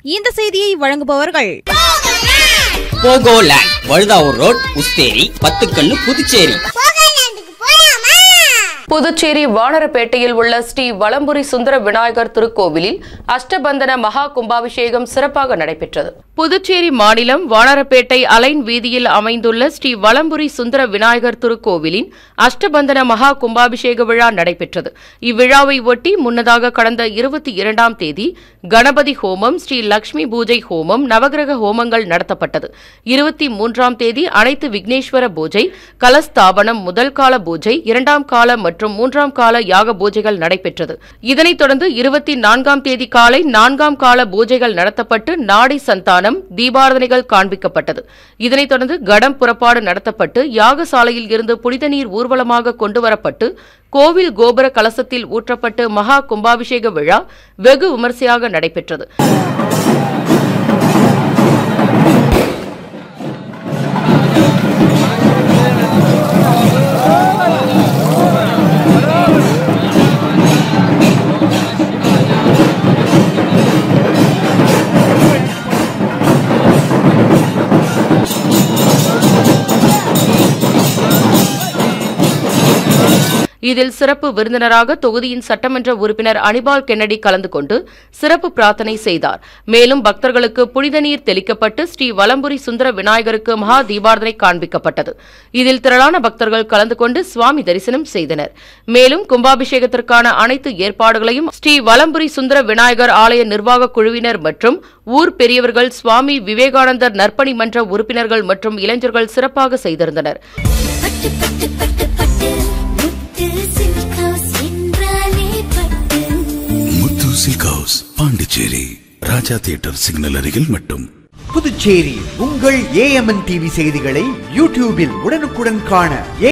இந்த செய்தியை வழங்குபவர்கள் போகோலேண்ட் வழுதாவூர் ரோட் உஸ்தேரி பத்துக்கண்ணு புதுச்சேரி புதுச்சேரி வானரப்பேட்டையில் உள்ள ஸ்ரீ வலம்புரி சுந்தர விநாயகர் திருக்கோவிலில் அஷ்டபந்தன மகா கும்பாபிஷேகம் சிறப்பாக நடைபெற்றது புதுச்சேரி மாநிலம் வானரப்பேட்டை அலைன் வீதியில் அமைந்துள்ள ஸ்ரீ வலம்புரி சுந்தர விநாயகர் திருக்கோவிலின் அஷ்டபந்தன மகா கும்பாபிஷேக விழா நடைபெற்றது இவ்விழாவை ஒட்டி முன்னதாக கடந்த இருபத்தி இரண்டாம் தேதி கணபதி ஹோமம் ஸ்ரீ லட்சுமி பூஜை ஹோமம் நவகிரக ஹோமங்கள் நடத்தப்பட்டது இருபத்தி மூன்றாம் தேதி அனைத்து விக்னேஸ்வர பூஜை கலஸ்தாபனம் முதல் கால பூஜை இரண்டாம் கால மற்றும் மூன்றாம் கால யாக பூஜைகள் நடைபெற்றது இதனைத் தொடர்ந்து இருபத்தி நான்காம் தேதி காலை நான்காம் கால பூஜைகள் நடத்தப்பட்டு நாடி சந்தானம் தீபாரதனைகள் காண்பிக்கப்பட்டது இதனைத் தொடர்ந்து கடம் புறப்பாடு நடத்தப்பட்டு யாகசாலையில் இருந்து புனித நீர் ஊர்வலமாக கொண்டுவரப்பட்டு கோவில் கோபுர கலசத்தில் ஊற்றப்பட்டு மகா கும்பாபிஷேக விழா வெகு விமரிசையாக நடைபெற்றது இதில் சிறப்பு விருந்தினராக தொகுதியின் சட்டமன்ற உறுப்பினர் அனிபால் கென்னடி கலந்து கொண்டு சிறப்பு பிரார்த்தனை செய்தார் மேலும் பக்தர்களுக்கு புனித நீர் தெளிக்கப்பட்டு ஸ்ரீ வலம்புரி சுந்தர விநாயகருக்கு மகா தீபாரதனை காண்பிக்கப்பட்டது இதில் திரளான பக்தர்கள் கலந்து கொண்டு சுவாமி தரிசனம் செய்தனர் மேலும் கும்பாபிஷேகத்திற்கான அனைத்து ஏற்பாடுகளையும் ஸ்ரீ வலம்புரி சுந்தர விநாயகர் ஆலய நிர்வாக குழுவினர் மற்றும் ஊர் பெரியவர்கள் சுவாமி விவேகானந்தர் நற்பணி மன்ற உறுப்பினர்கள் மற்றும் இளைஞர்கள் சிறப்பாக செய்திருந்தனர் பட்டு பட்டு பட்டு பட்டு முத்து சில்க் ஹவுஸ் என்றாலே பட்டு Muthu silk house Pondicherry Raja theatre signal அருகில் மட்டும் புதுச்சேரி உங்கள் ஏஎம்என் டிவி செய்திகளை யூடியூபில் உடனுக்குடன் காண